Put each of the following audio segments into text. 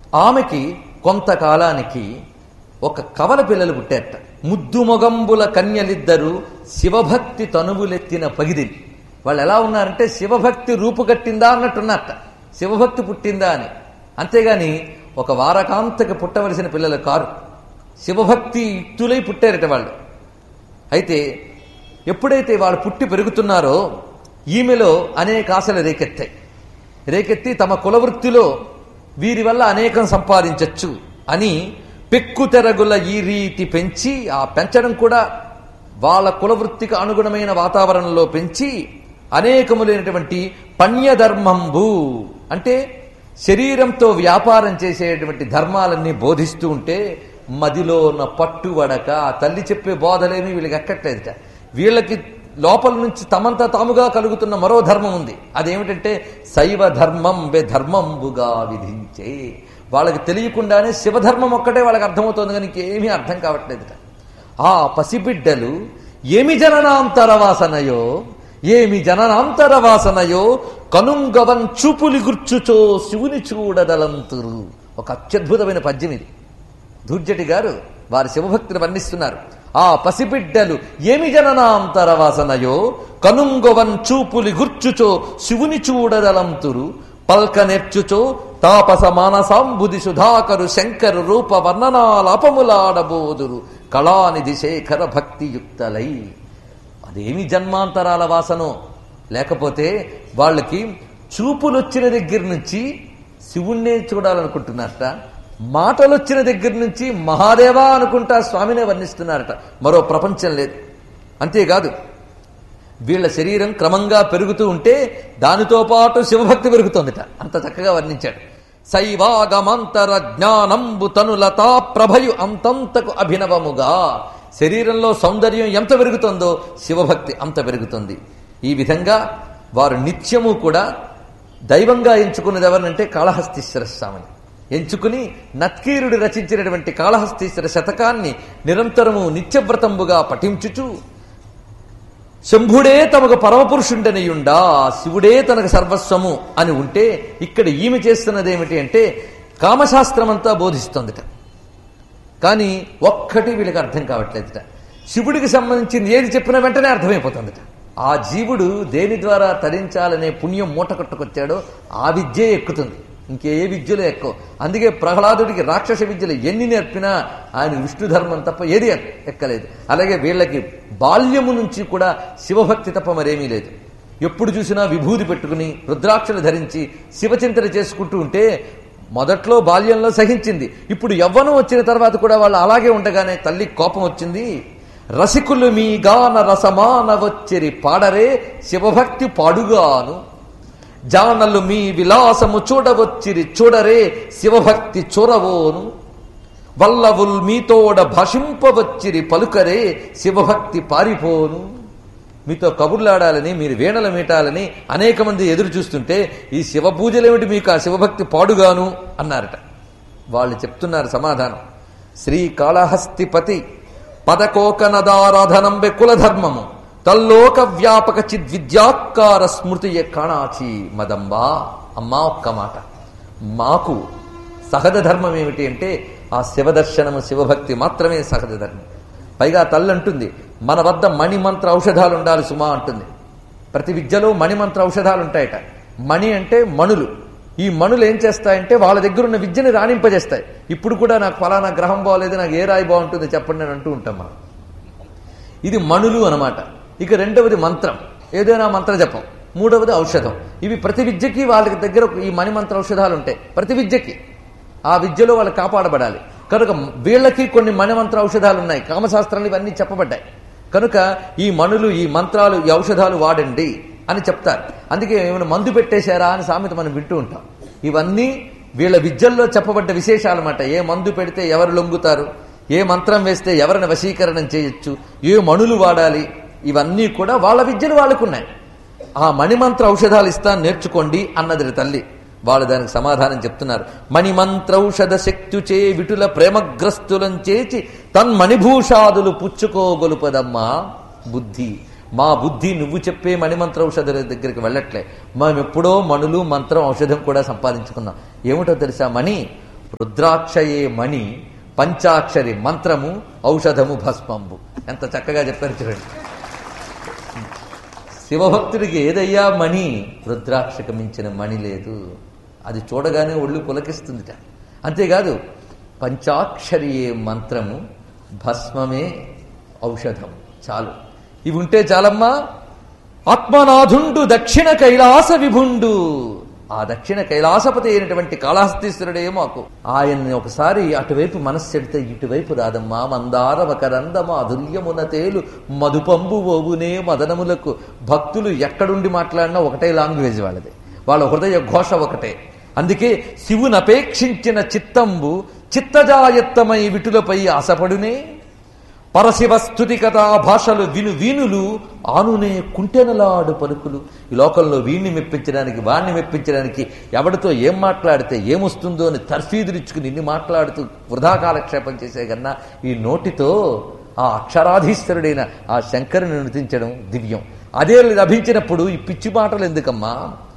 ఆమెకి కొంతకాలానికి ఒక కవల పిల్లలు పుట్టారట ముద్దు మొగంబుల కన్యలిద్దరు శివభక్తి తనువులెత్తిన పగిదిని వాళ్ళు ఎలా ఉన్నారంటే శివభక్తి రూపుగట్టిందా అన్నట్టున్నారట శివభక్తి పుట్టిందా అని అంతేగాని ఒక వారకాంతకి పుట్టవలసిన పిల్లలు కారు శివభక్తి యుక్తులై పుట్టారట వాళ్ళు అయితే ఎప్పుడైతే వాళ్ళు పుట్టి పెరుగుతున్నారో ఈమెలో అనేక ఆశలు రేకెత్తాయి రేకెత్తి తమ కులవృత్తిలో వీరి వల్ల అనేకం సంపాదించవచ్చు అని పెక్కుతెరగుల ఈ రీతి పెంచి ఆ పెంచడం కూడా వాళ్ళ కులవృత్తికి అనుగుణమైన వాతావరణంలో పెంచి అనేకములైనటువంటి పణ్యధర్మంబు అంటే శరీరంతో వ్యాపారం చేసేటువంటి ధర్మాలన్నీ బోధిస్తూ ఉంటే మదిలో ఉన్న పట్టువడక ఆ తల్లి చెప్పే బోధలేమి వీళ్ళకి ఎక్కట్లేదుట వీళ్ళకి లోపల నుంచి తమంతా తాముగా కలుగుతున్న మరో ధర్మం ఉంది అదేమిటంటే శైవ ధర్మం బే ధర్మంబుగా విధించే వాళ్ళకి తెలియకుండానే శివధర్మం ఒక్కటే వాళ్ళకి అర్థమవుతోంది కానీ ఇంకేమీ అర్థం కావట్లేదుట ఆ పసిబిడ్డలు ఏమి జననాంతర వాసనయో ఏమి జననాంతర వాసనయో కనుంగవన్ చూపులి గుర్చుచో శివుని చూడదలంతురు ఒక అత్యద్భుతమైన పద్యం ఇది ధూర్జటి గారు వారి శివభక్తిని వర్ణిస్తున్నారు ఆ పసిబిడ్డలు ఏమి జననాంతర వాసనయో కనుంగవన్ చూపులి గుర్చుచో శివుని చూడదలంతురు పల్క నెర్చుచో తాపస మానసాంబుది సుధాకరు శంకరు రూప వర్ణనాలపములాడబోదురు కళానిధి శేఖర భక్తియుక్తలై అదేమి జన్మాంతరాల వాసనో లేకపోతే వాళ్ళకి చూపులొచ్చిన దగ్గర నుంచి శివుణ్ణే చూడాలనుకుంటున్నారట మాటలొచ్చిన దగ్గర నుంచి మహాదేవా అనుకుంటా స్వామినే వర్ణిస్తున్నారట మరో ప్రపంచం లేదు అంతేకాదు వీళ్ళ శరీరం క్రమంగా పెరుగుతూ ఉంటే దానితో పాటు శివభక్తి పెరుగుతోందిట అంత చక్కగా వర్ణించాడు శైవాగమంతర జ్ఞానంబు తనులతా ప్రభయు అంతంతకు అభినవముగా శరీరంలో సౌందర్యం ఎంత పెరుగుతుందో శివభక్తి అంత పెరుగుతుంది ఈ విధంగా వారు నిత్యము కూడా దైవంగా ఎంచుకున్నది ఎవరినంటే కాళహస్తీశ్వర స్వామిని ఎంచుకుని నత్కీరుడు రచించినటువంటి కాళహస్తీశ్వర శతకాన్ని నిరంతరము నిత్యవ్రతంబుగా పఠించుచు శంభుడే తమకు పరమపురుషుండనియుండా శివుడే తనకు సర్వస్వము అని ఉంటే ఇక్కడ ఈమె చేస్తున్నది ఏమిటి అంటే కామశాస్త్రమంతా బోధిస్తోందిట కానీ ఒక్కటి వీళ్ళకి అర్థం కావట్లేదుట శివుడికి సంబంధించింది ఏది చెప్పినా వెంటనే అర్థమైపోతుందిట ఆ జీవుడు దేని ద్వారా తరించాలనే పుణ్యం మూట కట్టుకొచ్చాడో ఆ విద్యే ఎక్కుతుంది ఇంకే విద్యలో ఎక్కువ అందుకే ప్రహ్లాదుడికి రాక్షస విద్యలు ఎన్ని నేర్పినా ఆయన విష్ణు ధర్మం తప్ప ఏది ఎక్కలేదు అలాగే వీళ్ళకి బాల్యము నుంచి కూడా శివభక్తి తప్ప మరేమీ లేదు ఎప్పుడు చూసినా విభూది పెట్టుకుని రుద్రాక్షలు ధరించి శివచింతన చేసుకుంటూ ఉంటే మొదట్లో బాల్యంలో సహించింది ఇప్పుడు యవ్వనం వచ్చిన తర్వాత కూడా వాళ్ళు అలాగే ఉండగానే తల్లి కోపం వచ్చింది రసికులు మీ గాన రసమాన వచ్చిరి పాడరే శివభక్తి పాడుగాను జానలు మీ విలాసము చూడవచ్చిరి చూడరే శివభక్తి చూరవోను వల్లవుల్ మీతోడ భాషింపవచ్చిరి పలుకరే శివభక్తి పారిపోను మీతో కబుర్లాడాలని మీరు వీణల మీటాలని అనేక మంది ఎదురు చూస్తుంటే ఈ శివ పూజలేమిటి మీకు ఆ శివభక్తి పాడుగాను అన్నారట వాళ్ళు చెప్తున్నారు సమాధానం శ్రీ కాళహస్తిపతి పదకోకనదారాధనంబె కులధర్మము తల్లోక వ్యాపక చిద్విద్యాకార స్మృతి కాణాచి మదంబా అమ్మా ఒక్క మాట మాకు సహజ ధర్మం ఏమిటి అంటే ఆ శివదర్శనము శివభక్తి మాత్రమే సహజ ధర్మం పైగా తల్లి అంటుంది మన వద్ద మణిమంత్ర ఔషధాలు ఉండాలి సుమా అంటుంది ప్రతి విద్యలో మణిమంత్ర ఔషధాలు ఉంటాయట మణి అంటే మణులు ఈ మణులు ఏం చేస్తాయంటే వాళ్ళ దగ్గర ఉన్న విద్యని రాణింపజేస్తాయి ఇప్పుడు కూడా నాకు ఫలానా గ్రహం బాగోలేదు నాకు ఏ రాయి బాగుంటుంది చెప్పండి అని అంటూ ఉంటాం మనం ఇది మణులు అనమాట ఇక రెండవది మంత్రం ఏదైనా మంత్ర జపం మూడవది ఔషధం ఇవి ప్రతి విద్యకి వాళ్ళకి దగ్గర ఈ మణిమంత్ర ఔషధాలు ఉంటాయి ప్రతి విద్యకి ఆ విద్యలో వాళ్ళు కాపాడబడాలి కనుక వీళ్ళకి కొన్ని మణిమంత్ర ఔషధాలు ఉన్నాయి కామశాస్త్రాలు ఇవన్నీ చెప్పబడ్డాయి కనుక ఈ మణులు ఈ మంత్రాలు ఈ ఔషధాలు వాడండి అని చెప్తారు అందుకే ఏమైనా మందు పెట్టేశారా అని సామెత మనం వింటూ ఉంటాం ఇవన్నీ వీళ్ళ విద్యల్లో చెప్పబడ్డ విశేషాలన్నమాట ఏ మందు పెడితే ఎవరు లొంగుతారు ఏ మంత్రం వేస్తే ఎవరిని వశీకరణం చేయొచ్చు ఏ మణులు వాడాలి ఇవన్నీ కూడా వాళ్ళ విద్యలు వాళ్ళకున్నాయి ఆ మణిమంత్ర ఔషధాలు ఇస్తాను నేర్చుకోండి అన్నది తల్లి వాళ్ళు దానికి సమాధానం చెప్తున్నారు మణిమంత్రౌషధ శక్తుచే విటుల ప్రేమగ్రస్తులం చేచి తన్మణిభూషాదులు పుచ్చుకోగొలుపదమ్మా బుద్ధి మా బుద్ధి నువ్వు చెప్పే మణిమంత్ర ఔషధుల దగ్గరికి వెళ్ళట్లే మేము ఎప్పుడో మణులు మంత్రం ఔషధం కూడా సంపాదించుకున్నాం ఏమిటో తెలుసా మణి రుద్రాక్షయే మణి పంచాక్షరి మంత్రము ఔషధము భస్మంబు ఎంత చక్కగా చెప్పారు చూడండి శివభక్తుడికి ఏదయ్యా మణి రుద్రాక్షకు మించిన మణి లేదు అది చూడగానే ఒళ్ళు పులకిస్తుందిట అంతేకాదు పంచాక్షరియే మంత్రము భస్మమే ఔషధం చాలు ఇవి ఉంటే చాలమ్మా ఆత్మనాథుండు దక్షిణ కైలాస విభుండు ఆ దక్షిణ కైలాసపతి అయినటువంటి కాళహస్తీశ్వరుడే మాకు ఆయన్ని ఒకసారి అటువైపు మనస్సు ఎడితే ఇటువైపు రాదమ్మా మందార మకరందమ అదుల్యమున తేలు మధుపంబు ఓవునే మదనములకు భక్తులు ఎక్కడుండి మాట్లాడినా ఒకటే లాంగ్వేజ్ వాళ్ళది వాళ్ళ హృదయ ఘోష ఒకటే అందుకే శివుని అపేక్షించిన చిత్తంబు చిత్తజాయత్తమై విటులపై ఆశపడునే పరశివ స్థుతి కథా భాషలు విను వీనులు ఆనునే కుంటెనలాడు పలుకులు ఈ లోకంలో వీణ్ణి మెప్పించడానికి వాణ్ణి మెప్పించడానికి ఎవడితో ఏం మాట్లాడితే ఏమొస్తుందో అని తర్ఫీదులిచ్చుకుని ఇన్ని మాట్లాడుతూ వృధా కాలక్షేపం చేసే కన్నా ఈ నోటితో ఆ అక్షరాధీశ్వరుడైన ఆ శంకరుని నృతించడం దివ్యం అదే లభించినప్పుడు ఈ పిచ్చి మాటలు ఎందుకమ్మా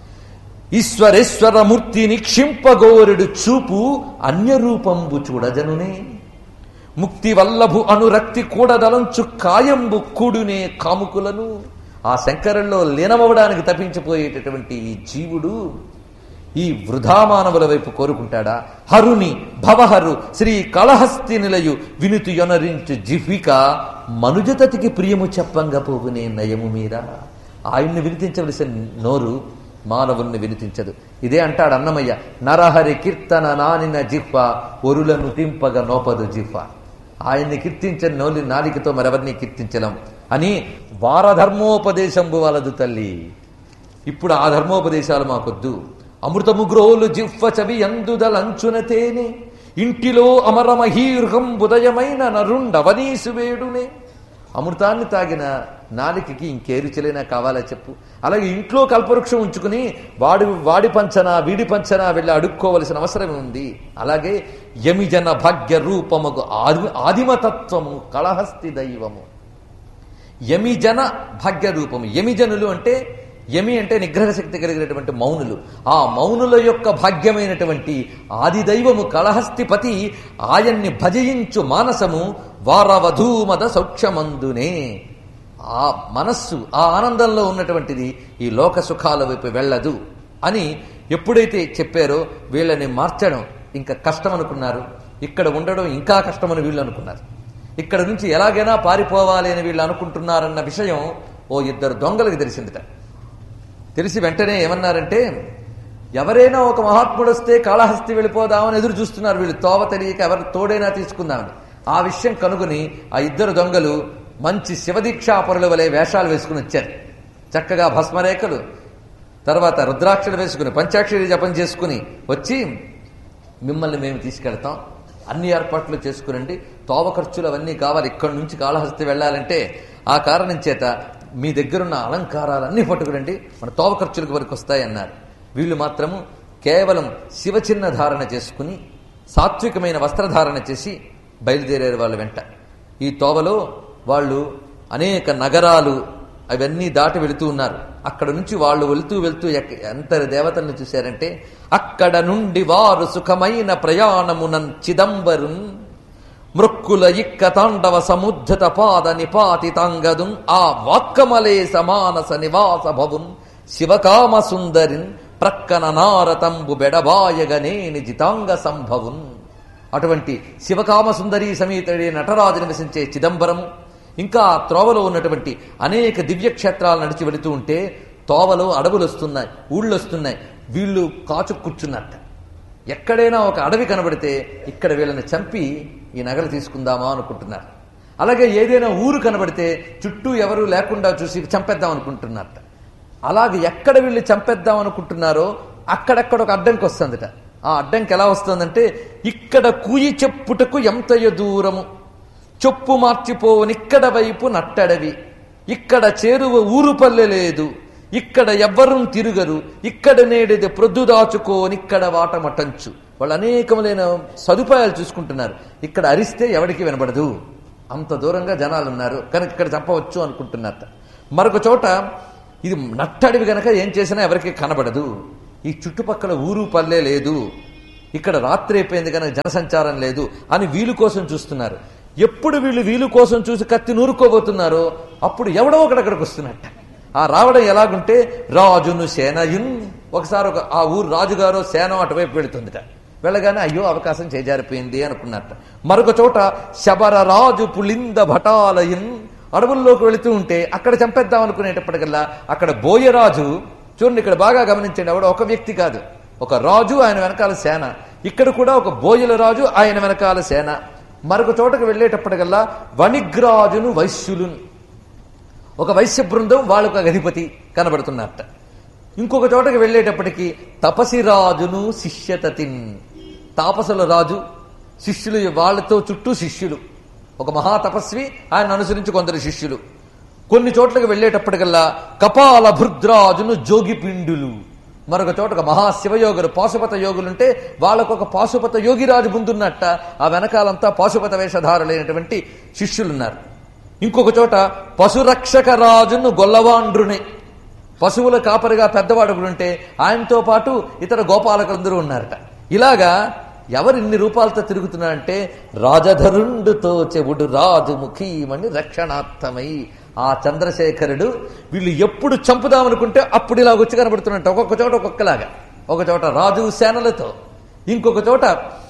ఈశ్వరేశ్వరమూర్తి నిక్షింపగోరుడు చూపు అన్యరూపంబు చూడజనునే ముక్తి వల్లభు అనురక్తి కూడదలంచు కాయంబు కూడునే కాముకులను ఆ శంకరంలో లీనమవడానికి తప్పించిపోయేటటువంటి ఈ జీవుడు ఈ వృధామానవుల వైపు కోరుకుంటాడా హరుని భవహరు శ్రీ కళహస్తి నిలయు వినుతి యొనరించు జిహ్విక మనుజతతికి ప్రియము చెప్పంగా పోవునే నయము మీరా ఆయన్ని వినిపించవలసిన నోరు మానవుల్ని వినిపించదు ఇదే అంటాడు అన్నమయ్య నరహరి కీర్తన నానిన జిహ్వ ఒరులను తింపగ నోపదు జిహ్వ ఆయన్ని కీర్తించని నోలి నాలికతో మరెవరిని కీర్తించలేం అని వారధర్మోపదేశంబు వలదు తల్లి ఇప్పుడు ఆ ధర్మోపదేశాలు మాకొద్దు అమృతము గ్రోలు జిహ్వ చవి అందుదలంచున తేనె ఇంటిలో అమరమహీర్హం బుదయమైన నరుండవనీసు వేడునే అమృతాన్ని తాగిన నాలికకి ఇంకేరుచలైనా కావాలా చెప్పు అలాగే ఇంట్లో కల్పవృక్షం ఉంచుకుని వాడి వాడి పంచనా వీడి పంచనా వెళ్ళి అడుక్కోవలసిన అవసరం ఉంది అలాగే యమిజన భాగ్య రూపముగు ఆది ఆదిమతత్వము కళహస్తి దైవము యమిజన భాగ్య రూపము యమిజనులు అంటే యమి అంటే నిగ్రహ శక్తి కలిగినటువంటి మౌనులు ఆ మౌనుల యొక్క భాగ్యమైనటువంటి ఆదిదైవము కళహస్తిపతి ఆయన్ని భజయించు మానసము వారవధూమద సౌఖ్యమందునే ఆ మనస్సు ఆ ఆనందంలో ఉన్నటువంటిది ఈ లోక సుఖాల వైపు వెళ్ళదు అని ఎప్పుడైతే చెప్పారో వీళ్ళని మార్చడం ఇంకా కష్టం అనుకున్నారు ఇక్కడ ఉండడం ఇంకా కష్టమని వీళ్ళు అనుకున్నారు ఇక్కడ నుంచి ఎలాగైనా పారిపోవాలి అని వీళ్ళు అనుకుంటున్నారన్న విషయం ఓ ఇద్దరు దొంగలకు తెలిసిందిట తెలిసి వెంటనే ఏమన్నారంటే ఎవరైనా ఒక మహాత్ముడు వస్తే కాళహస్తి వెళ్ళిపోదామని ఎదురు చూస్తున్నారు వీళ్ళు తోవ తెలియక ఎవరు తోడైనా తీసుకుందామని ఆ విషయం కనుగొని ఆ ఇద్దరు దొంగలు మంచి శివదీక్షాపరుల వలె వేషాలు వేసుకుని వచ్చారు చక్కగా భస్మరేఖలు తర్వాత రుద్రాక్షలు వేసుకుని పంచాక్షరి జపం చేసుకుని వచ్చి మిమ్మల్ని మేము తీసుకెళ్తాం అన్ని ఏర్పాట్లు చేసుకునండి తోవ ఖర్చులు అవన్నీ కావాలి ఇక్కడి నుంచి కాళహస్తి వెళ్ళాలంటే ఆ కారణం చేత మీ దగ్గరున్న అలంకారాలన్నీ పట్టుకురండి మన తోవ ఖర్చులకు వరకు వస్తాయి అన్నారు వీళ్ళు మాత్రము కేవలం శివచిహ్న ధారణ చేసుకుని సాత్వికమైన వస్త్రధారణ చేసి బయలుదేరారు వాళ్ళ వెంట ఈ తోవలో వాళ్ళు అనేక నగరాలు అవన్నీ దాటి వెళుతూ ఉన్నారు అక్కడ నుంచి వాళ్ళు వెళుతూ వెళుతూ ఎక్క- ఎంత దేవతలను చూశారంటే అక్కడ నుండి వారు సుఖమైన ప్రయాణమునన్ చిదంబరున్ మృక్కుల ఇక్క తాండవ సముద్ధత పాద నిపాతితాంగదుం ఆ వాక్కమలే సమానస నివాస భవున్ శివకామ సుందరిన్ ప్రక్కన నారతంబు బెడబాయగనేని జితాంగ సంభవున్ అటువంటి శివకామ సుందరి సమేతుడి నటరాజు నివసించే చిదంబరము ఇంకా ఆ త్రోవలో ఉన్నటువంటి అనేక దివ్యక్షేత్రాలు నడిచి వెళుతూ ఉంటే తోవలో అడవులు వస్తున్నాయి ఊళ్ళు వస్తున్నాయి వీళ్ళు కాచు కూర్చున్నట్ట ఎక్కడైనా ఒక అడవి కనబడితే ఇక్కడ వీళ్ళని చంపి ఈ నగలు తీసుకుందామా అనుకుంటున్నారు అలాగే ఏదైనా ఊరు కనబడితే చుట్టూ ఎవరు లేకుండా చూసి చంపేద్దాం అనుకుంటున్నారట అలాగే ఎక్కడ వీళ్ళు చంపేద్దాం అనుకుంటున్నారో అక్కడక్కడ ఒక అడ్డంకి వస్తుందట ఆ అడ్డంకి ఎలా వస్తుందంటే ఇక్కడ కూయి చెప్పుటకు ఎంతయ దూరము చొప్పు మార్చిపోవనిక్కడ వైపు నట్టడవి ఇక్కడ చేరువ ఊరు పల్లె లేదు ఇక్కడ ఎవ్వరూ తిరుగరు ఇక్కడ నేడిది ప్రొద్దు దాచుకోనిక్కడ వాటమటంచు వాళ్ళు అనేకములైన సదుపాయాలు చూసుకుంటున్నారు ఇక్కడ అరిస్తే ఎవడికి వినబడదు అంత దూరంగా జనాలు ఉన్నారు కనుక ఇక్కడ చంపవచ్చు అనుకుంటున్నారట మరొక చోట ఇది నట్టడివి గనక ఏం చేసినా ఎవరికి కనబడదు ఈ చుట్టుపక్కల ఊరు పల్లె లేదు ఇక్కడ రాత్రి అయిపోయింది కనుక జనసంచారం లేదు అని వీలు కోసం చూస్తున్నారు ఎప్పుడు వీళ్ళు వీలు కోసం చూసి కత్తి నూరుకోబోతున్నారో అప్పుడు ఎవడో ఒకడు అక్కడికి వస్తున్నట్ట ఆ రావడం ఎలాగుంటే రాజును సేనయున్ ఒకసారి ఒక ఆ ఊరు రాజుగారో సేన అటువైపు వెళుతుందిట వెళ్ళగానే అయ్యో అవకాశం చేజారిపోయింది అనుకున్నట్ట మరొక చోట శబర రాజు పులింద భటాలయన్ అడవుల్లోకి వెళుతూ ఉంటే అక్కడ చంపేద్దాం అనుకునేటప్పటికల్లా అక్కడ బోయరాజు చూడండి ఇక్కడ బాగా గమనించండి ఆవిడ ఒక వ్యక్తి కాదు ఒక రాజు ఆయన వెనకాల సేన ఇక్కడ కూడా ఒక బోయల రాజు ఆయన వెనకాల సేన మరొక చోటకు వెళ్ళేటప్పటికల్లా వణిగ్రాజును వైశ్యులున్ ఒక వైశ్య బృందం వాళ్ళకు ఒక అధిపతి కనబడుతున్నట్ట ఇంకొక చోటకి వెళ్ళేటప్పటికి తపసిరాజును శిష్యతతిన్ తాపసుల రాజు శిష్యులు వాళ్ళతో చుట్టూ శిష్యులు ఒక మహా తపస్వి ఆయన అనుసరించి కొందరు శిష్యులు కొన్ని చోట్లకి వెళ్ళేటప్పటికల్లా కపాల భృద్రాజును జోగిపిండులు మరొక చోట ఒక మహాశివయోగులు పాశుపత యోగులుంటే వాళ్ళకు ఒక పాశుపత యోగిరాజు ముందున్నట్ట ఆ వెనకాలంతా పాశుపత వేషధారులైనటువంటి శిష్యులున్నారు ఇంకొక చోట పశురక్షక రాజును గొల్లవాండ్రుని పశువుల కాపరిగా పెద్దవాడు ఒకడు ఉంటే ఆయనతో పాటు ఇతర గోపాలకులందరూ ఉన్నారట ఇలాగా ఎవరు ఇన్ని రూపాలతో తిరుగుతున్నారంటే రాజధరుండుతో చెవుడు రాజు ముఖీమణి రక్షణార్థమై ఆ చంద్రశేఖరుడు వీళ్ళు ఎప్పుడు చంపుదామనుకుంటే అప్పుడు ఇలా వచ్చి కనబడుతున్నట్టు ఒక్కొక్క చోట ఒక్కొక్కలాగా ఒక చోట రాజు సేనలతో ఇంకొక చోట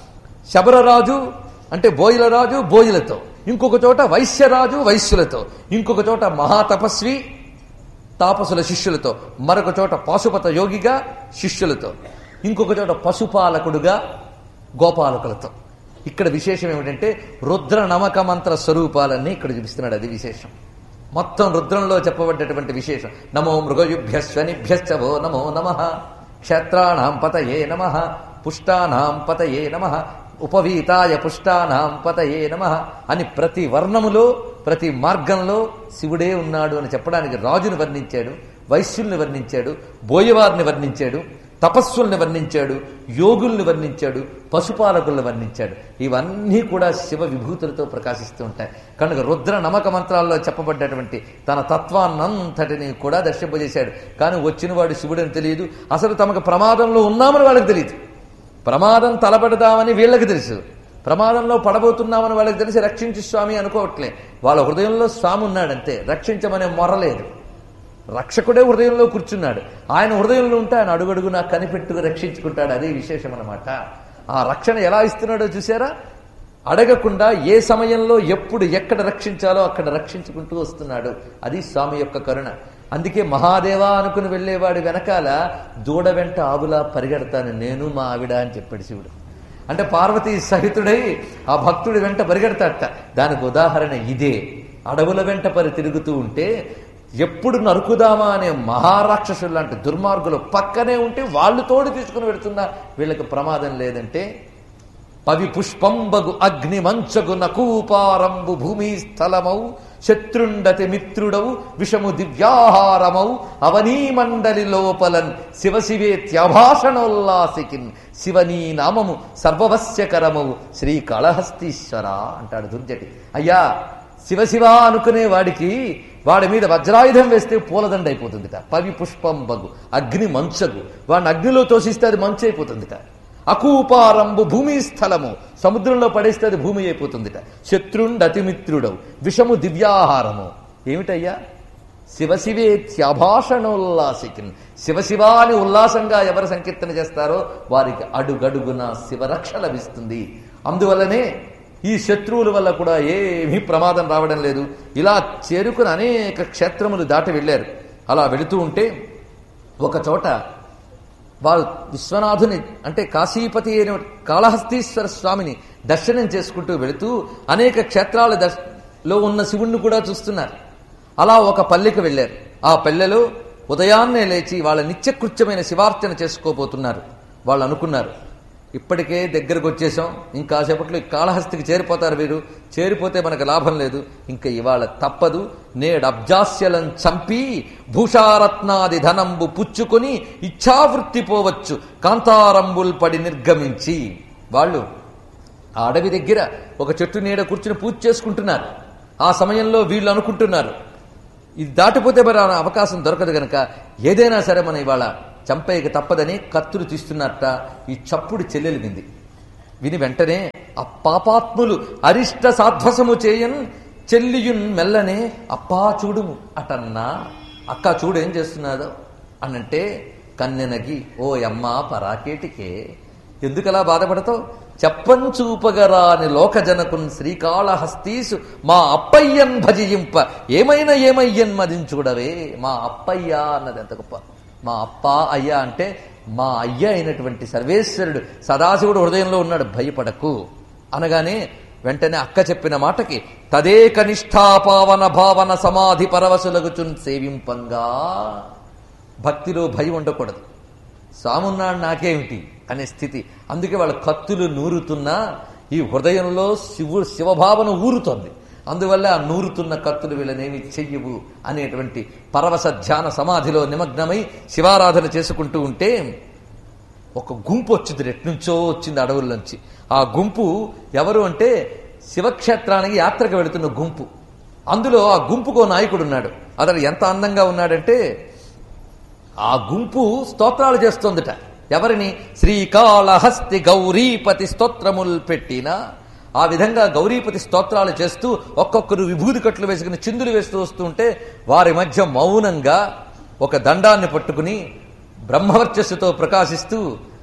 శబరరాజు అంటే బోయిల రాజు బోయిలతో ఇంకొక చోట వైశ్యరాజు వైశ్యులతో ఇంకొక చోట మహాతపస్వి తాపసుల శిష్యులతో మరొక చోట పాశుపత యోగిగా శిష్యులతో ఇంకొక చోట పశుపాలకుడుగా గోపాలకులతో ఇక్కడ విశేషం ఏమిటంటే రుద్ర నమక మంత్ర స్వరూపాలన్నీ ఇక్కడ చూపిస్తున్నాడు అది విశేషం మొత్తం రుద్రంలో చెప్పబడ్డటువంటి విశేషం నమో మృగయుభ్యశ్వనిభ్యశ్చవో నమో నమ క్షేత్రాణం పతయే నమ పుష్టానాం పతయే నమ ఉపవీతాయ పుష్టానాం పతయే నమ అని ప్రతి వర్ణములో ప్రతి మార్గంలో శివుడే ఉన్నాడు అని చెప్పడానికి రాజుని వర్ణించాడు వైశ్యుల్ని వర్ణించాడు బోయవారిని వర్ణించాడు తపస్సుల్ని వర్ణించాడు యోగుల్ని వర్ణించాడు పశుపాలకుల్ని వర్ణించాడు ఇవన్నీ కూడా శివ విభూతులతో ప్రకాశిస్తూ ఉంటాయి కనుక రుద్ర నమక మంత్రాల్లో చెప్పబడ్డటువంటి తన తత్వాన్నంతటిని కూడా దర్శింపజేశాడు కానీ వచ్చినవాడు శివుడని తెలియదు అసలు తమకు ప్రమాదంలో ఉన్నామని వాళ్ళకి తెలియదు ప్రమాదం తలపెడదామని వీళ్ళకి తెలుసు ప్రమాదంలో పడబోతున్నామని వాళ్ళకి తెలిసి రక్షించు స్వామి అనుకోవట్లే వాళ్ళ హృదయంలో స్వామి ఉన్నాడంతే రక్షించమనే మొరలేదు రక్షకుడే హృదయంలో కూర్చున్నాడు ఆయన హృదయంలో ఉంటే ఆయన అడుగడుగునా కనిపెట్టుకు రక్షించుకుంటాడు అదే విశేషం అనమాట ఆ రక్షణ ఎలా ఇస్తున్నాడో చూసారా అడగకుండా ఏ సమయంలో ఎప్పుడు ఎక్కడ రక్షించాలో అక్కడ రక్షించుకుంటూ వస్తున్నాడు అది స్వామి యొక్క కరుణ అందుకే మహాదేవా అనుకుని వెళ్ళేవాడి వెనకాల దూడ వెంట ఆవులా పరిగెడతాను నేను మా ఆవిడ అని చెప్పాడు శివుడు అంటే పార్వతీ సహితుడై ఆ భక్తుడి వెంట పరిగెడతాట దానికి ఉదాహరణ ఇదే అడవుల వెంట పరి తిరుగుతూ ఉంటే ఎప్పుడు నరుకుదామా అనే మహారాక్షసులు లాంటి దుర్మార్గులు పక్కనే ఉంటే వాళ్ళు తోడు తీసుకుని పెడుతున్నా వీళ్ళకి ప్రమాదం లేదంటే పవి పుష్పంబగు అగ్ని మంచగు నకూపారంబు భూమి స్థలమౌ శత్రుండతి మిత్రుడవు విషము దివ్యాహారమౌ అవనీ మండలి లోపలన్ శివశివేత్యభాషణోల్లాసికిన్ శివనీ నామము సర్వవస్యకరమౌ శ్రీ కాళహస్తీశ్వర అంటాడు దుర్జటి అయ్యా శివశివ అనుకునే వాడికి వాడి మీద వజ్రాయుధం వేస్తే పూలదండ అయిపోతుందిట పవి పుష్పం బగు అగ్ని మంచగు వాడిని అగ్నిలో తోసిస్తే అది మంచు అయిపోతుందిట అకూపారంబు భూమి స్థలము సముద్రంలో పడేస్తే అది భూమి అయిపోతుందిట శత్రుండు అతిమిత్రుడవు విషము దివ్యాహారము ఏమిటయ్యా శివశివేత్యభాషణోల్లాసికిన్ శివశివ అని ఉల్లాసంగా ఎవరు సంకీర్తన చేస్తారో వారికి అడుగడుగున శివరక్ష లభిస్తుంది అందువల్లనే ఈ శత్రువుల వల్ల కూడా ఏమీ ప్రమాదం రావడం లేదు ఇలా చేరుకుని అనేక క్షేత్రములు దాటి వెళ్ళారు అలా వెళుతూ ఉంటే ఒక చోట వారు విశ్వనాథుని అంటే కాశీపతి అయిన కాళహస్తీశ్వర స్వామిని దర్శనం చేసుకుంటూ వెళుతూ అనేక క్షేత్రాల దర్శ- లో ఉన్న శివుణ్ణి కూడా చూస్తున్నారు అలా ఒక పల్లెకి వెళ్ళారు ఆ పల్లెలో ఉదయాన్నే లేచి వాళ్ళ నిత్యకృత్యమైన శివార్చన చేసుకోబోతున్నారు వాళ్ళు అనుకున్నారు ఇప్పటికే దగ్గరకు వచ్చేసాం ఇంకాసేపట్లో ఈ కాళహస్తికి చేరిపోతారు వీరు చేరిపోతే మనకు లాభం లేదు ఇంకా ఇవాళ తప్పదు నేడు అబ్జాస్యలం చంపి భూషారత్నాది ధనంబు పుచ్చుకొని ఇచ్ఛావృత్తి పోవచ్చు కాంతారంబుల్ పడి నిర్గమించి వాళ్ళు ఆ అడవి దగ్గర ఒక చెట్టు నీడ కూర్చుని పూజ చేసుకుంటున్నారు ఆ సమయంలో వీళ్ళు అనుకుంటున్నారు ఇది దాటిపోతే మరి ఆ అవకాశం దొరకదు గనక ఏదైనా సరే మనం ఇవాళ చంపేయక తప్పదని కత్తులు తీస్తున్నట్ట ఈ చప్పుడు చెల్లెలు వింది విని వెంటనే ఆ పాపాత్ములు అరిష్ట సాధ్వసము చేయన్ చెల్లియున్ మెల్లనే అప్పా చూడుము అటన్నా అక్క చూడు ఏం చేస్తున్నాదో అనంటే కన్నెనగి ఓ అమ్మ పరాకేటికే ఎందుకలా బాధపడతావు చెప్పంచూపగరాని లోకజనకున్ శ్రీకాళహస్తీసు మా అప్పయ్యన్ భజింప ఏమైనా ఏమయ్యన్ మదించుడవే మా అప్పయ్య అన్నది ఎంత గొప్ప మా అప్ప అయ్యా అంటే మా అయ్య అయినటువంటి సర్వేశ్వరుడు సదాశివుడు హృదయంలో ఉన్నాడు భయపడకు అనగానే వెంటనే అక్క చెప్పిన మాటకి తదే కనిష్టాపావన భావన సమాధి పరవశులగుచున్ సేవింపంగా భక్తిలో భయం ఉండకూడదు స్వామున్నాడు నాకేమిటి అనే స్థితి అందుకే వాళ్ళ కత్తులు నూరుతున్నా ఈ హృదయంలో శివు శివభావన ఊరుతోంది అందువల్ల ఆ నూరుతున్న కత్తులు వీళ్ళనేమి చెయ్యవు అనేటువంటి పరవశ ధ్యాన సమాధిలో నిమగ్నమై శివారాధన చేసుకుంటూ ఉంటే ఒక గుంపు వచ్చింది ఎట్నుంచో వచ్చింది అడవుల్లోంచి ఆ గుంపు ఎవరు అంటే శివక్షేత్రానికి యాత్రకు వెళుతున్న గుంపు అందులో ఆ గుంపుకో నాయకుడు ఉన్నాడు అతడు ఎంత అందంగా ఉన్నాడంటే ఆ గుంపు స్తోత్రాలు చేస్తోందట ఎవరిని శ్రీకాళహస్తి గౌరీపతి స్తోత్రముల్ పెట్టిన ఆ విధంగా గౌరీపతి స్తోత్రాలు చేస్తూ ఒక్కొక్కరు విభూది కట్లు వేసుకుని చిందులు వేస్తూ వస్తూ ఉంటే వారి మధ్య మౌనంగా ఒక దండాన్ని పట్టుకుని బ్రహ్మవర్చస్సుతో ప్రకాశిస్తూ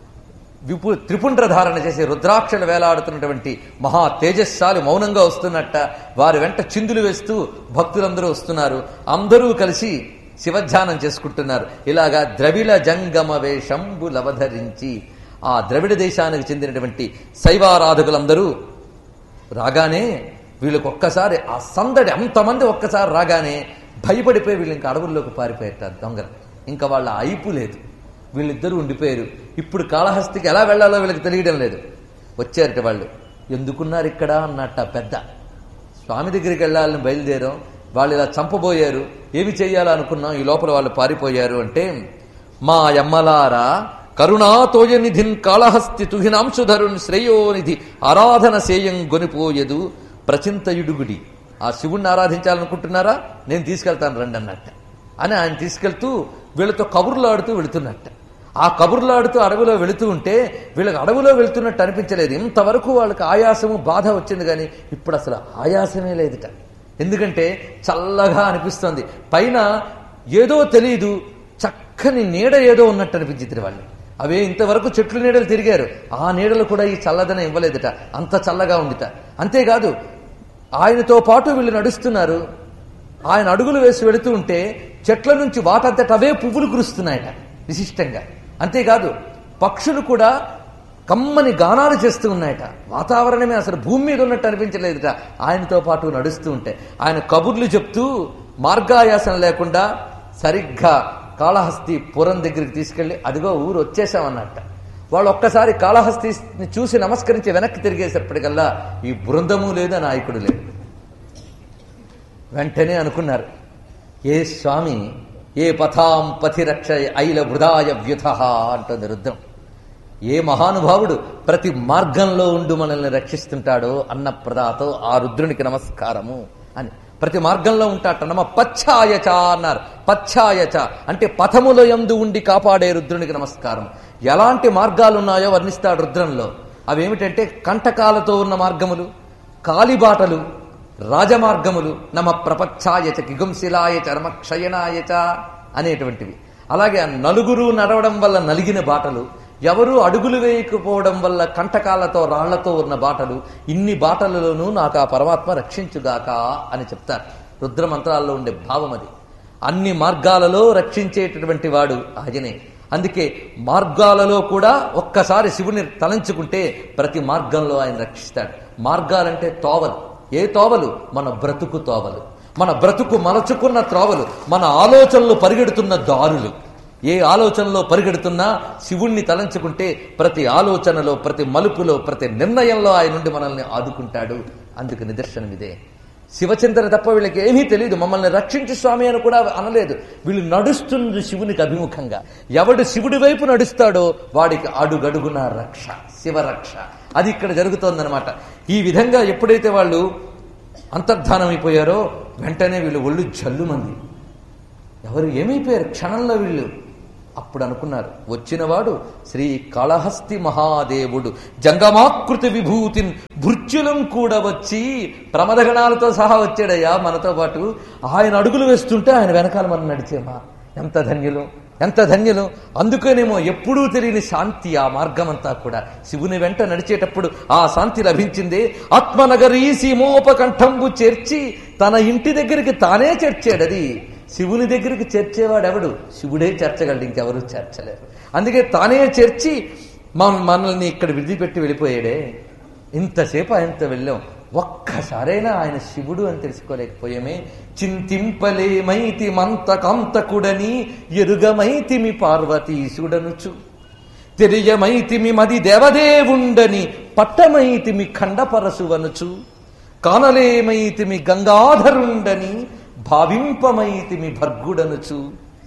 విపు త్రిపుండ్ర ధారణ చేసి రుద్రాక్షలు వేలాడుతున్నటువంటి మహా తేజస్శాలి మౌనంగా వస్తున్నట్ట వారి వెంట చిందులు వేస్తూ భక్తులందరూ వస్తున్నారు అందరూ కలిసి శివధ్యానం చేసుకుంటున్నారు ఇలాగా ద్రవిడ జంగమ వేషంబులవధరించి ఆ ద్రవిడ దేశానికి చెందినటువంటి శైవారాధకులందరూ రాగానే వీళ్ళకి ఒక్కసారి ఆ సందడి అంతమంది ఒక్కసారి రాగానే భయపడిపోయి వీళ్ళు ఇంకా అడవుల్లోకి పారిపోయారు దొంగలు ఇంకా వాళ్ళ అయిపు లేదు వీళ్ళిద్దరూ ఉండిపోయారు ఇప్పుడు కాళహస్తికి ఎలా వెళ్లాలో వీళ్ళకి తెలియడం లేదు వచ్చారట వాళ్ళు ఎందుకున్నారు ఇక్కడ అన్నట్ట పెద్ద స్వామి దగ్గరికి వెళ్ళాలని బయలుదేరాం వాళ్ళు ఇలా చంపబోయారు ఏమి చెయ్యాలో అనుకున్నాం ఈ లోపల వాళ్ళు పారిపోయారు అంటే మా యమ్మలారా కరుణాతోయనిధిన్ కాళహస్తి తుహినాంశుధరున్ శ్రేయోనిధి ఆరాధన సేయం గొనిపోయదు ప్రచింతయుడుగుడి ఆ శివుణ్ణి ఆరాధించాలనుకుంటున్నారా నేను తీసుకెళ్తాను రండి అన్నట్ట అని ఆయన తీసుకెళ్తూ వీళ్ళతో కబుర్లాడుతూ వెళుతున్నట్ట ఆ కబుర్లాడుతూ అడవిలో వెళుతూ ఉంటే వీళ్ళకి అడవిలో వెళుతున్నట్టు అనిపించలేదు ఇంతవరకు వాళ్ళకి ఆయాసము బాధ వచ్చింది కానీ ఇప్పుడు అసలు ఆయాసమే లేదుట ఎందుకంటే చల్లగా అనిపిస్తోంది పైన ఏదో తెలియదు చక్కని నీడ ఏదో ఉన్నట్టు అనిపించింది వాళ్ళు అవే ఇంతవరకు చెట్లు నీడలు తిరిగారు ఆ నీడలు కూడా ఈ చల్లదనం ఇవ్వలేదుట అంత చల్లగా ఉందిట అంతేకాదు ఆయనతో పాటు వీళ్ళు నడుస్తున్నారు ఆయన అడుగులు వేసి వెళుతూ ఉంటే చెట్ల నుంచి వాటంతట అవే పువ్వులు కురుస్తున్నాయట విశిష్టంగా అంతేకాదు పక్షులు కూడా కమ్మని గానాలు చేస్తూ ఉన్నాయట వాతావరణమే అసలు భూమి మీద ఉన్నట్టు అనిపించలేదుట ఆయనతో పాటు నడుస్తూ ఉంటే ఆయన కబుర్లు చెప్తూ మార్గాయాసం లేకుండా సరిగ్గా కాళహస్తి పురం దగ్గరికి తీసుకెళ్లి అదిగో ఊరు వచ్చేసామన్నట్ట వాళ్ళు ఒక్కసారి కాళహస్తిని చూసి నమస్కరించి వెనక్కి తిరిగేసప్పటికల్లా ఈ బృందము లేదు నాయకుడు లేడు వెంటనే అనుకున్నారు ఏ స్వామి ఏ పథాం పథిరక్ష ఐల వృధాయ వ్యుధ అంటుంది రుద్రం ఏ మహానుభావుడు ప్రతి మార్గంలో ఉండు మనల్ని రక్షిస్తుంటాడో అన్న ప్రదాతో ఆ రుద్రునికి నమస్కారము అని ప్రతి మార్గంలో ఉంటాట నమ పచ్ఛాయచ అన్నారు పచ్ఛాయచ అంటే పథముల యందు ఉండి కాపాడే రుద్రునికి నమస్కారం ఎలాంటి మార్గాలు ఉన్నాయో వర్ణిస్తాడు రుద్రంలో అవేమిటంటే కంటకాలతో ఉన్న మార్గములు కాలిబాటలు రాజమార్గములు నమ ప్రపచ్ఛాయచ కిగుంశిలాయ చర్మక్షయనాయచ అనేటువంటివి అలాగే ఆ నలుగురు నడవడం వల్ల నలిగిన బాటలు ఎవరు అడుగులు వేయకపోవడం వల్ల కంటకాలతో రాళ్లతో ఉన్న బాటలు ఇన్ని బాటలలోనూ నాకు ఆ పరమాత్మ రక్షించుగాక అని చెప్తారు రుద్ర మంత్రాల్లో ఉండే భావం అది అన్ని మార్గాలలో రక్షించేటటువంటి వాడు ఆయనే అందుకే మార్గాలలో కూడా ఒక్కసారి శివుని తలంచుకుంటే ప్రతి మార్గంలో ఆయన రక్షిస్తాడు మార్గాలంటే తోవలు ఏ తోవలు మన బ్రతుకు తోవలు మన బ్రతుకు మలచుకున్న త్రోవలు మన ఆలోచనలు పరిగెడుతున్న దారులు ఏ ఆలోచనలో పరిగెడుతున్నా శివుణ్ణి తలంచుకుంటే ప్రతి ఆలోచనలో ప్రతి మలుపులో ప్రతి నిర్ణయంలో ఆయన నుండి మనల్ని ఆదుకుంటాడు అందుకు నిదర్శనం ఇదే శివచింతన తప్ప వీళ్ళకి ఏమీ తెలియదు మమ్మల్ని రక్షించు స్వామి అని కూడా అనలేదు వీళ్ళు నడుస్తుంది శివునికి అభిముఖంగా ఎవడు శివుడి వైపు నడుస్తాడో వాడికి అడుగడుగున రక్ష శివరక్ష అది ఇక్కడ జరుగుతోందనమాట ఈ విధంగా ఎప్పుడైతే వాళ్ళు అంతర్ధానం అయిపోయారో వెంటనే వీళ్ళు ఒళ్ళు జల్లుమంది ఎవరు ఏమైపోయారు క్షణంలో వీళ్ళు అప్పుడు అనుకున్నారు వచ్చినవాడు శ్రీ కాళహస్తి మహాదేవుడు జంగమాకృతి విభూతిన్ భృత్యులం కూడా వచ్చి ప్రమదగణాలతో సహా వచ్చాడయ్యా మనతో పాటు ఆయన అడుగులు వేస్తుంటే ఆయన వెనకాల మనం నడిచేమా ఎంత ధన్యులు ఎంత ధన్యులు అందుకనేమో ఎప్పుడూ తెలియని శాంతి ఆ మార్గమంతా కూడా శివుని వెంట నడిచేటప్పుడు ఆ శాంతి లభించింది ఆత్మనగరీ సీమోపకంఠంబు చేర్చి తన ఇంటి దగ్గరికి తానే చేర్చాడు అది శివుని దగ్గరికి చేర్చేవాడెవడు శివుడే చేర్చగలడు ఇంకెవరూ చేర్చలేరు అందుకే తానే చేర్చి మన మనల్ని ఇక్కడ విడిచిపెట్టి వెళ్ళిపోయాడే ఇంతసేపు ఆయనతో వెళ్ళాం ఒక్కసారైనా ఆయన శివుడు అని తెలుసుకోలేకపోయామే చింతింపలేమైతి మంత కాంతకుడని ఎరుగమైతిమి పార్వతీశుడనుచు తెలియమైతిమి మది దేవదేవుండని పట్టమైతిమి ఖండపరసువనుచు కానలేమైతిమి గంగాధరుండని భావింపమైతిమి భర్గుడనుచు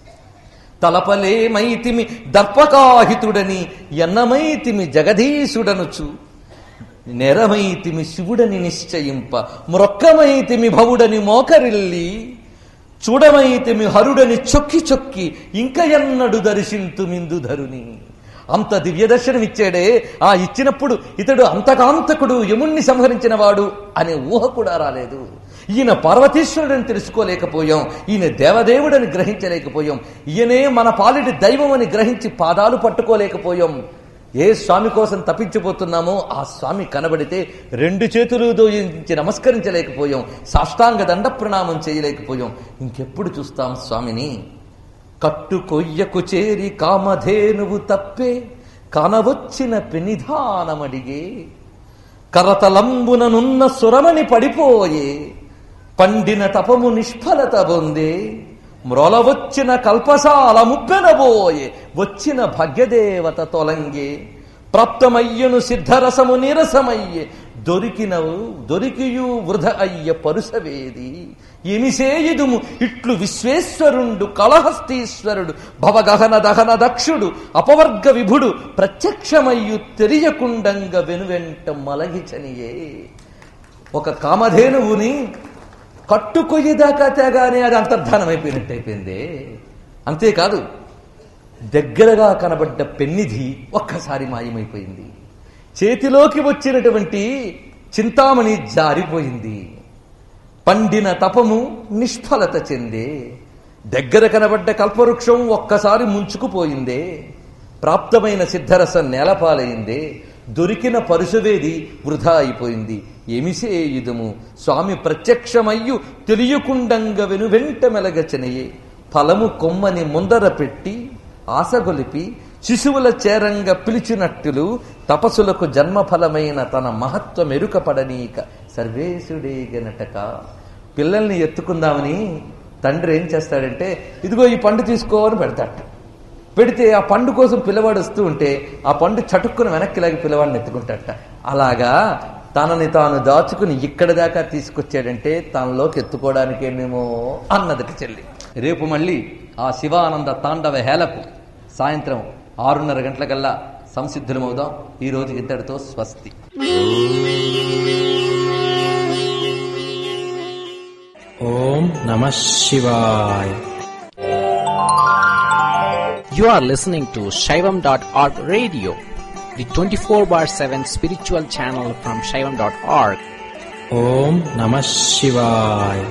తలపలేమైతిమి దర్పకాహితుడని ఎన్నమైతిమి జగదీశుడనుచు నెరమైతిమి శివుడని నిశ్చయింప మ్రొక్కమైతిమి భవుడని మోకరిల్లి చూడమైతిమి హరుడని చొక్కి చొక్కి ఇంక ఎన్నడు దర్శింతుమిందు ధరుని అంత దివ్య దర్శనం ఇచ్చాడే ఆ ఇచ్చినప్పుడు ఇతడు అంతకాంతకుడు యముణ్ణి సంహరించిన వాడు అనే ఊహ కూడా రాలేదు ఈయన పార్వతీశ్వరుడని తెలుసుకోలేకపోయాం ఈయన దేవదేవుడని గ్రహించలేకపోయాం ఈయనే మన పాలిటి దైవం అని గ్రహించి పాదాలు పట్టుకోలేకపోయాం ఏ స్వామి కోసం తప్పించిపోతున్నామో ఆ స్వామి కనబడితే రెండు చేతులు దోయించి నమస్కరించలేకపోయాం సాష్టాంగ దండ ప్రణామం చేయలేకపోయాం ఇంకెప్పుడు చూస్తాం స్వామిని కట్టు కొయ్యకు చేరి కామధేనువు తప్పే కనవచ్చిన పెనిధానమడిగే కరతలంబుననున్న సురమని పడిపోయే పండిన తపము నిష్ఫలత పొందే మ్రొలవచ్చిన కల్పసాల ముప్పెనబోయే వచ్చిన భాగ్యదేవత తొలంగే ప్రాప్తమయ్యను సిద్ధరసము నీరసమయ్యే దొరికినవు దొరికియు వృధ అయ్య పరుసవేది ఎమిసేయుదుము ఇట్లు విశ్వేశ్వరుండు కళహస్తీశ్వరుడు భవగహన దహన దక్షుడు అపవర్గ విభుడు ప్రత్యక్షమయ్యు తెలియకుండంగ వెనువెంట మలగిచనియే ఒక కామధేనువుని కట్టుకొయ్యేదాకా తేగానే అది అంతర్ధానం అయిపోయినట్టు అయిపోయింది అంతేకాదు దగ్గరగా కనబడ్డ పెన్నిధి ఒక్కసారి మాయమైపోయింది చేతిలోకి వచ్చినటువంటి చింతామణి జారిపోయింది పండిన తపము నిష్ఫలత చెందే దగ్గర కనబడ్డ కల్పవృక్షం ఒక్కసారి ముంచుకుపోయిందే ప్రాప్తమైన సిద్ధరసం నేలపాలైందే దొరికిన పరుసవేది వృధా అయిపోయింది ఎమిసేయుదము స్వామి ప్రత్యక్షమయ్యు తెలియకుండంగ వెను వెంట మెలగచనయే ఫలము కొమ్మని ముందర పెట్టి ఆశగొలిపి శిశువుల చేరంగ పిలిచినట్టులు తపసులకు జన్మఫలమైన తన మహత్వం ఎరుకపడనీక సర్వేశుడేగనటక పిల్లల్ని ఎత్తుకుందామని తండ్రి ఏం చేస్తాడంటే ఇదిగో ఈ పండు తీసుకో అని పెడతాట పెడితే ఆ పండు కోసం పిల్లవాడు వస్తూ ఉంటే ఆ పండు చటుక్కున వెనక్కి లాగి పిల్లవాడిని ఎత్తుకుంటాడట అలాగా తనని తాను దాచుకుని ఇక్కడి దాకా తీసుకొచ్చాడంటే తనలోకి ఎత్తుకోవడానికేమేమో అన్నదట చెల్లి రేపు మళ్ళీ ఆ శివానంద తాండవ హేలకు సాయంత్రం ఆరున్నర గంటలకల్లా సంసిద్ధులమవుదాం ఈ రోజు ఇంతటితో స్వస్తి ఓం నమ శివాయ You are listening to Shaivam.org radio, the 24 bar 7 spiritual channel from Shaivam.org. ఓం నమ శివాయ